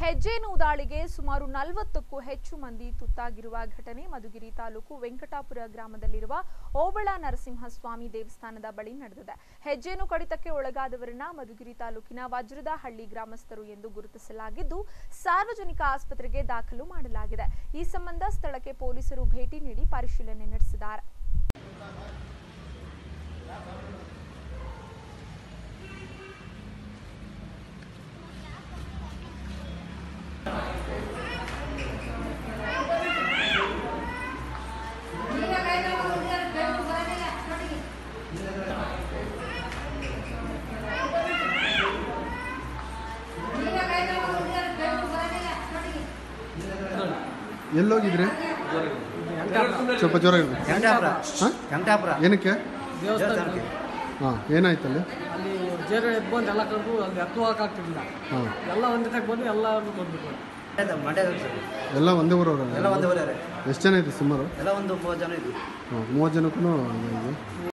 ಹೆಜ್ಜೇನು ದಾಳಿಗೆ ಸುಮಾರು ನಲವತ್ತಕ್ಕೂ ಹೆಚ್ಚು ಮಂದಿ ತುತ್ತಾಗಿರುವ ಘಟನೆ ಮಧುಗಿರಿ ತಾಲೂಕು ವೆಂಕಟಾಪುರ ಗ್ರಾಮದಲ್ಲಿರುವ ಓಬಳ ನರಸಿಂಹಸ್ವಾಮಿ ದೇವಸ್ಥಾನದ ಬಳಿ ನಡೆದಿದೆ ಹೆಜ್ಜೇನು ಕಡಿತಕ್ಕೆ ಒಳಗಾದವರನ್ನ ಮಧುಗಿರಿ ತಾಲೂಕಿನ ವಜ್ರದ ಹಳ್ಳಿ ಗ್ರಾಮಸ್ಥರು ಎಂದು ಗುರುತಿಸಲಾಗಿದ್ದು ಸಾರ್ವಜನಿಕ ಆಸ್ಪತ್ರೆಗೆ ದಾಖಲು ಮಾಡಲಾಗಿದೆ ಈ ಸಂಬಂಧ ಸ್ಥಳಕ್ಕೆ ಪೊಲೀಸರು ಭೇಟಿ ನೀಡಿ ಪರಿಶೀಲನೆ ನಡೆಸಿದ್ದಾರೆ ಎಲ್ಲೋಗಿದ್ರಿ ಸ್ವಲ್ಪ ಜ್ವರ ಇರ್ಬೇಕು ವೆಂಕಟಾಪುರ ಹಾಂ ವೆಂಕಟಾಪುರ ಏನಕ್ಕೆ ದೇವಸ್ಥಾನಕ್ಕೆ ಹಾಂ ಏನಾಯ್ತಲ್ಲಿ ಅಲ್ಲಿ ಜೇರ ಎದ್ದು ಬಂದು ಎಲ್ಲ ಕರೆದು ಅಲ್ಲಿ ಎತ್ತು ಹಾಕಾಗ್ತಿರ್ಲಿಲ್ಲ ಹಾಂ ಎಲ್ಲ ಒಂದೇ ತಕ್ಕ ಬಂದು ಎಲ್ಲರೂ ಬಂದ್ಬಿಟ್ಟು ಮಂಡ್ಯದ ಮಂಡ್ಯದ ಸರ್ ಎಲ್ಲ ಒಂದೇ ಊರವರಲ್ಲ ಎಲ್ಲ ಒಂದೇ ಊರೇ ಎಷ್ಟು ಜನ ಇದೆ ಸುಮಾರು ಎಲ್ಲ ಒಂದು ಮೂವತ್ತು ಜನ ಇದ್ವಿ ಹಾಂ ಮೂವತ್ತು ಜನಕ್ಕೂ